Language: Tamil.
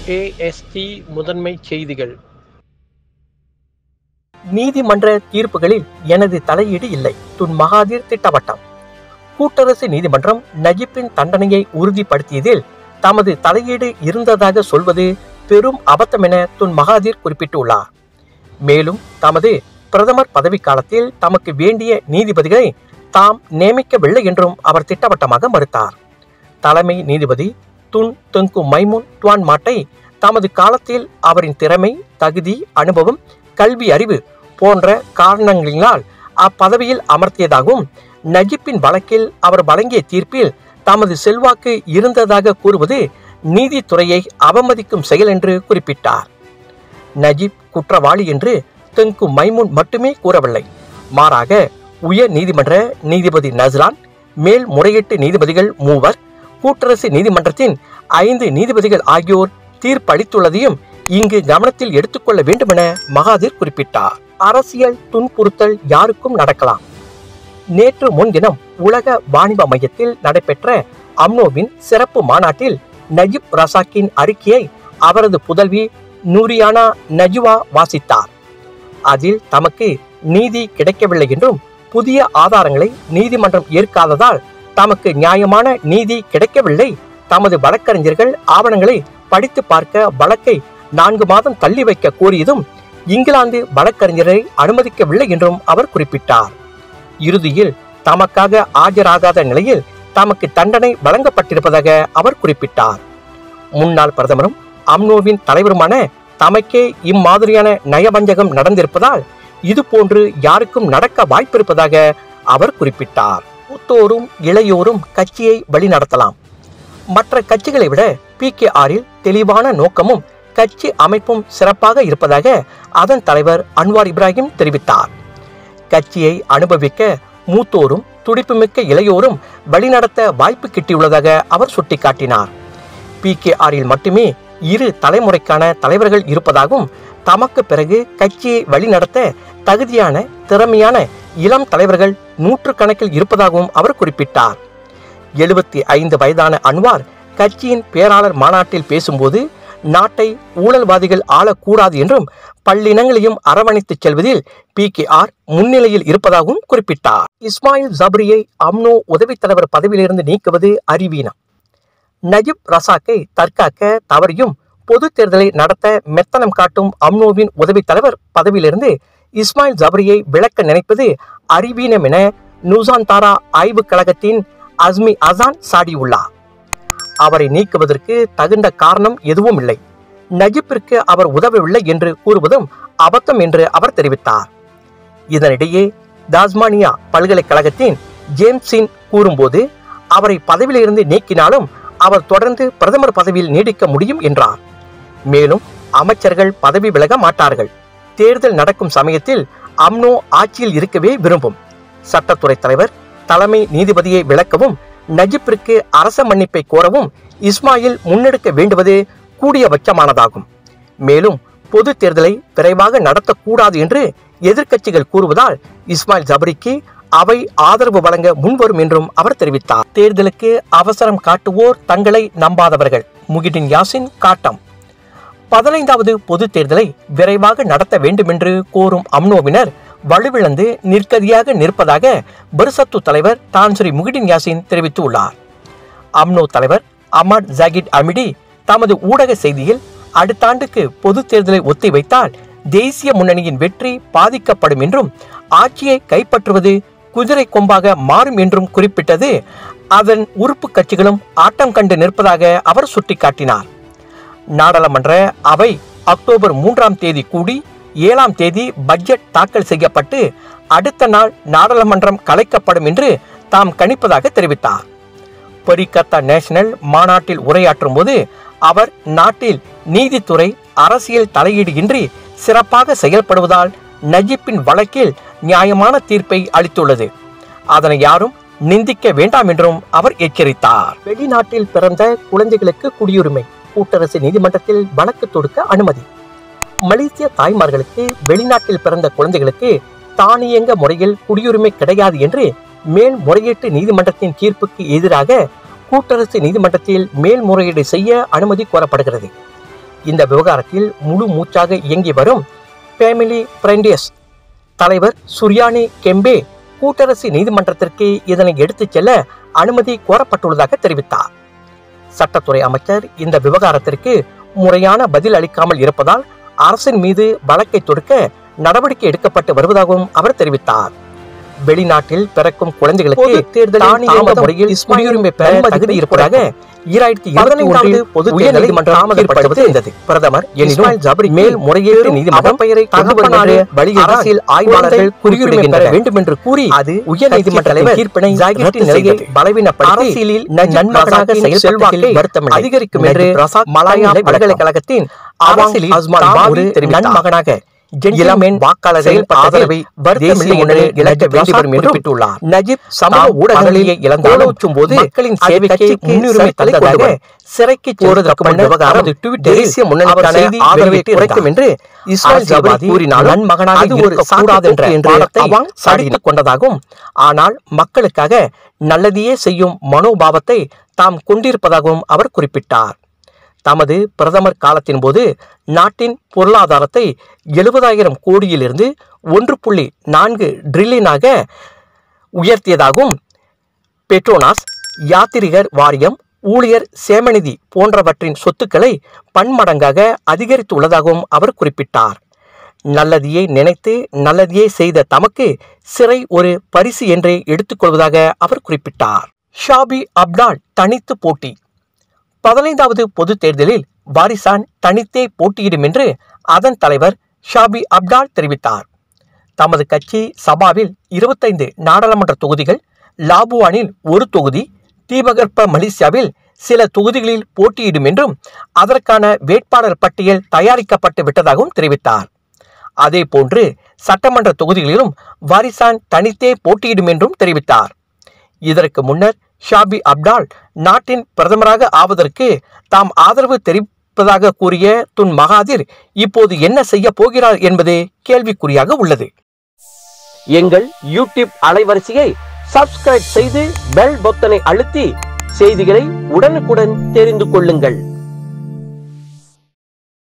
ஏஎஸ்டி முதன்மைச் செய்திகள் நீதிமன்ற தீர்ப்புகளில் எனது தலையீடு இல்லை துன் மகாதீர் திட்டவட்டம் கூட்டரசு நீதிமன்றம் நஜிப்பின் தண்டனையை உறுதிப்படுத்தியதில் தமது தலையீடு இருந்ததாக சொல்வது பெரும் அபத்தம் என துன் மகாதீர் குறிப்பிட்டுள்ளார் மேலும் தமது பிரதமர் பதவிக்காலத்தில் தமக்கு வேண்டிய நீதிபதிகளை தாம் நியமிக்கவில்லை என்றும் அவர் திட்டவட்டமாக மறுத்தார் தலைமை நீதிபதி துன் தெங்கு மைமுன் டுவான் மாட்டை தமது காலத்தில் அவரின் திறமை தகுதி அனுபவம் கல்வி அறிவு போன்ற காரணங்களினால் அப்பதவியில் அமர்த்தியதாகவும் நஜிப்பின் வழக்கில் அவர் வழங்கிய தீர்ப்பில் தமது செல்வாக்கு இருந்ததாக கூறுவது நீதித்துறையை அவமதிக்கும் செயல் என்று குறிப்பிட்டார் நஜிப் குற்றவாளி என்று தெங்கு மைமுன் மட்டுமே கூறவில்லை மாறாக உயர் நீதிமன்ற நீதிபதி நஸ்லான் மேல் முறையீட்டு நீதிபதிகள் மூவர் கூட்டரசு நீதிமன்றத்தின் ஐந்து நீதிபதிகள் ஆகியோர் தீர்ப்பளித்துள்ளதையும் இங்கு கவனத்தில் எடுத்துக்கொள்ள வேண்டுமென மகாதீர் குறிப்பிட்டார் அரசியல் துன்புறுத்தல் யாருக்கும் நடக்கலாம் நேற்று முன்தினம் உலக வாணிப மையத்தில் நடைபெற்ற அம்னோவின் சிறப்பு மாநாட்டில் நஜிப் ரசாக்கின் அறிக்கையை அவரது புதல்வி நூரியானா நஜுவா வாசித்தார் அதில் தமக்கு நீதி கிடைக்கவில்லை என்றும் புதிய ஆதாரங்களை நீதிமன்றம் ஏற்காததால் தமக்கு நியாயமான நீதி கிடைக்கவில்லை தமது வழக்கறிஞர்கள் ஆவணங்களை படித்து பார்க்க வழக்கை நான்கு மாதம் தள்ளி வைக்க கோரியதும் இங்கிலாந்து வழக்கறிஞரை அனுமதிக்கவில்லை என்றும் அவர் குறிப்பிட்டார் இறுதியில் தமக்காக ஆஜராகாத நிலையில் தமக்கு தண்டனை வழங்கப்பட்டிருப்பதாக அவர் குறிப்பிட்டார் முன்னாள் பிரதமரும் அம்னோவின் தலைவருமான தமக்கே இம்மாதிரியான நயவஞ்சகம் நடந்திருப்பதால் இது போன்று யாருக்கும் நடக்க வாய்ப்பிருப்பதாக அவர் குறிப்பிட்டார் மூத்தோரும் இளையோரும் கட்சியை வழிநடத்தலாம் மற்ற கட்சிகளை விட பி கே ஆரில் தெளிவான நோக்கமும் கட்சி அமைப்பும் சிறப்பாக இருப்பதாக அதன் தலைவர் அன்வார் இப்ராஹிம் தெரிவித்தார் கட்சியை அனுபவிக்க மூத்தோரும் துடிப்புமிக்க இளையோரும் வழிநடத்த வாய்ப்பு கிட்டியுள்ளதாக அவர் சுட்டிக்காட்டினார் பி கே ஆரில் மட்டுமே இரு தலைமுறைக்கான தலைவர்கள் இருப்பதாகவும் தமக்கு பிறகு கட்சியை வழிநடத்த தகுதியான திறமையான இளம் தலைவர்கள் நூற்றுக்கணக்கில் இருப்பதாகவும் அவர் குறிப்பிட்டார் எழுபத்தி ஐந்து வயதான அன்வார் கட்சியின் பேராளர் மாநாட்டில் பேசும்போது நாட்டை ஊழல்வாதிகள் ஆளக்கூடாது என்றும் பல்லினங்களையும் அரவணைத்துச் செல்வதில் பி கே ஆர் முன்னிலையில் இருப்பதாகவும் குறிப்பிட்டார் இஸ்மாயில் ஜப்ரியை அம்னோ உதவித் தலைவர் பதவியிலிருந்து நீக்குவது அறிவீனம் நஜிப் ரசாக்கை தற்காக்க தவறியும் பொது தேர்தலை நடத்த மெத்தனம் காட்டும் அம்னோவின் உதவித் தலைவர் பதவியிலிருந்து இஸ்மாயில் ஜப்ரியை விளக்க நினைப்பது அறிவீனம் என நூசான்தாரா ஆய்வுக் கழகத்தின் அஸ்மி அசான் சாடியுள்ளார் அவரை நீக்குவதற்கு தகுந்த காரணம் எதுவும் இல்லை நஜிப்பிற்கு அவர் உதவவில்லை என்று கூறுவதும் அபத்தம் என்று அவர் தெரிவித்தார் இதனிடையே தாஸ்மானியா பல்கலைக்கழகத்தின் ஜேம்ஸின் கூறும்போது அவரை பதவியிலிருந்து நீக்கினாலும் அவர் தொடர்ந்து பிரதமர் பதவியில் நீடிக்க முடியும் என்றார் மேலும் அமைச்சர்கள் பதவி விலக மாட்டார்கள் தேர்தல் நடக்கும் சமயத்தில் அம்னோ ஆட்சியில் இருக்கவே விரும்பும் சட்டத்துறை தலைவர் தலைமை நீதிபதியை விளக்கவும் நஜிப்பிற்கு அரச மன்னிப்பை கோரவும் இஸ்மாயில் முன்னெடுக்க வேண்டுவது கூடியபட்சமானதாகும் மேலும் பொது தேர்தலை விரைவாக நடத்தக்கூடாது என்று எதிர்க்கட்சிகள் கூறுவதால் இஸ்மாயில் ஜபரிக்கு அவை ஆதரவு வழங்க முன்வரும் என்றும் அவர் தெரிவித்தார் தேர்தலுக்கு அவசரம் காட்டுவோர் தங்களை நம்பாதவர்கள் முகிடின் யாசின் காட்டம் பதினைந்தாவது பொது தேர்தலை விரைவாக நடத்த வேண்டுமென்று கோரும் அம்னோவினர் வலுவிழந்து நிற்கதியாக நிற்பதாக பெர்சத்து தலைவர் தான்ஸ்ரீ முகிடின் யாசின் தெரிவித்துள்ளார் அம்னோ தலைவர் அமர் ஜாகிட் அமிடி தமது ஊடக செய்தியில் அடுத்த ஆண்டுக்கு பொது தேர்தலை ஒத்திவைத்தால் தேசிய முன்னணியின் வெற்றி பாதிக்கப்படும் என்றும் ஆட்சியை கைப்பற்றுவது குதிரை கொம்பாக மாறும் என்றும் குறிப்பிட்டது அதன் உறுப்பு கட்சிகளும் ஆட்டம் கண்டு நிற்பதாக அவர் சுட்டிக்காட்டினார் நாடாளுமன்ற அவை அக்டோபர் மூன்றாம் தேதி கூடி ஏழாம் தேதி பட்ஜெட் தாக்கல் செய்யப்பட்டு அடுத்த நாள் நாடாளுமன்றம் கலைக்கப்படும் என்று தாம் கணிப்பதாக தெரிவித்தார் பொரிகத்தா நேஷனல் மாநாட்டில் உரையாற்றும் போது அவர் நாட்டில் நீதித்துறை அரசியல் தலையீடு இன்றி சிறப்பாக செயல்படுவதால் நஜிப்பின் வழக்கில் நியாயமான தீர்ப்பை அளித்துள்ளது அதனை யாரும் நிந்திக்க வேண்டாம் என்றும் அவர் எச்சரித்தார் வெளிநாட்டில் பிறந்த குழந்தைகளுக்கு குடியுரிமை கூட்டரசு நீதிமன்றத்தில் வழக்கு தொடுக்க அனுமதி மலேசிய தாய்மார்களுக்கு வெளிநாட்டில் பிறந்த குழந்தைகளுக்கு தானியங்க முறையில் குடியுரிமை கிடையாது என்று மேல்முறையீட்டு நீதிமன்றத்தின் தீர்ப்புக்கு எதிராக கூட்டரசு நீதிமன்றத்தில் மேல்முறையீடு செய்ய அனுமதி கோரப்படுகிறது இந்த விவகாரத்தில் முழு மூச்சாக இயங்கி வரும் ஃபேமிலி ஃப்ரெண்டியஸ் தலைவர் சுரியானி கெம்பே கூட்டரசு நீதிமன்றத்திற்கு இதனை எடுத்துச் செல்ல அனுமதி கோரப்பட்டுள்ளதாக தெரிவித்தார் சட்டத்துறை அமைச்சர் இந்த விவகாரத்திற்கு முறையான பதில் அளிக்காமல் இருப்பதால் அரசின் மீது வழக்கை தொடுக்க நடவடிக்கை எடுக்கப்பட்டு வருவதாகவும் அவர் தெரிவித்தார் வெளிநாட்டில் பிறக்கும் குழந்தைகளுக்கு தேர்தல் தானியங்க முறையில் குடியுரிமை பெற தகுதி இருப்பதாக ஈராயிரத்தி இருபத்தி ஒன்றில் பொது உயர்நீதிமன்றம் தாமதப்படுத்தி இருந்தது பிரதமர் எனினும் ஜபரி மேல் முறையீட்டு நீதிமன்றம் பெயரை தகவலான வழியில் அரசியல் ஆய்வாளர்கள் குடியுரிமை பெற வேண்டும் என்று கூறி அது உயர்நீதிமன்ற தலைவர் தீர்ப்பினை ஜாகிரத்தின் நிலையை பலவீனப்படுத்தி அரசியலில் நன்மகனாக செயல்பாட்டை வருத்தம் அதிகரிக்கும் என்று மலாயா பல்கலைக்கழகத்தின் அரசியலில் அஸ்மான் ஒரு நன்மகனாக இளமென் வாக்காளர்கள் ஆதரவை வருத்தமில்லை என்று இழக்க வேண்டி வரும் என்று குறிப்பிட்டுள்ளார் நஜீப் சமூக ஊடகங்களில் இழந்தாலும் போது மக்களின் சேவைக்கு முன்னுரிமை தந்ததாக சிறைக்கு போவதற்கு முன்னர் விவகாரம் தேசிய முன்னணிக்கான ஆதரவை குறைக்கும் என்று இஸ்மாயில் ஜபாதி கூறினால் நன்மகனாக அது ஒரு கூடாது என்ற பாடத்தை சாடித்துக் கொண்டதாகும் ஆனால் மக்களுக்காக நல்லதையே செய்யும் மனோபாவத்தை தாம் கொண்டிருப்பதாகவும் அவர் குறிப்பிட்டார் தமது பிரதமர் காலத்தின் போது நாட்டின் பொருளாதாரத்தை எழுபதாயிரம் கோடியிலிருந்து ஒன்று புள்ளி நான்கு ட்ரில்லியனாக உயர்த்தியதாகவும் பெட்ரோனாஸ் யாத்திரிகர் வாரியம் ஊழியர் சேமநிதி போன்றவற்றின் சொத்துக்களை பன்மடங்காக அதிகரித்துள்ளதாகவும் அவர் குறிப்பிட்டார் நல்லதையே நினைத்து நல்லதையே செய்த தமக்கு சிறை ஒரு பரிசு என்றே எடுத்துக்கொள்வதாக அவர் குறிப்பிட்டார் ஷாபி அப்டால் தனித்து போட்டி பதினைந்தாவது பொதுத் தேர்தலில் வாரிசான் தனித்தே போட்டியிடும் என்று அதன் தலைவர் ஷாபி அப்டால் தெரிவித்தார் தமது கட்சி சபாவில் இருபத்தைந்து நாடாளுமன்ற தொகுதிகள் லாபுவானில் ஒரு தொகுதி தீபகற்ப மலேசியாவில் சில தொகுதிகளில் போட்டியிடும் என்றும் அதற்கான வேட்பாளர் பட்டியல் தயாரிக்கப்பட்டு விட்டதாகவும் தெரிவித்தார் அதே போன்று சட்டமன்ற தொகுதிகளிலும் வாரிசான் தனித்தே போட்டியிடும் என்றும் தெரிவித்தார் இதற்கு முன்னர் ஷாபி அப்டால் நாட்டின் பிரதமராக ஆவதற்கு தாம் ஆதரவு தெரிவிப்பதாக கூறிய துன் மகாதிர் இப்போது என்ன செய்ய போகிறார் என்பது கேள்விக்குறியாக உள்ளது எங்கள் யூடியூப் அலைவரிசையை சப்ஸ்கிரைப் செய்து பெல் பொத்தனை அழுத்தி செய்திகளை உடனுக்குடன் தெரிந்து கொள்ளுங்கள்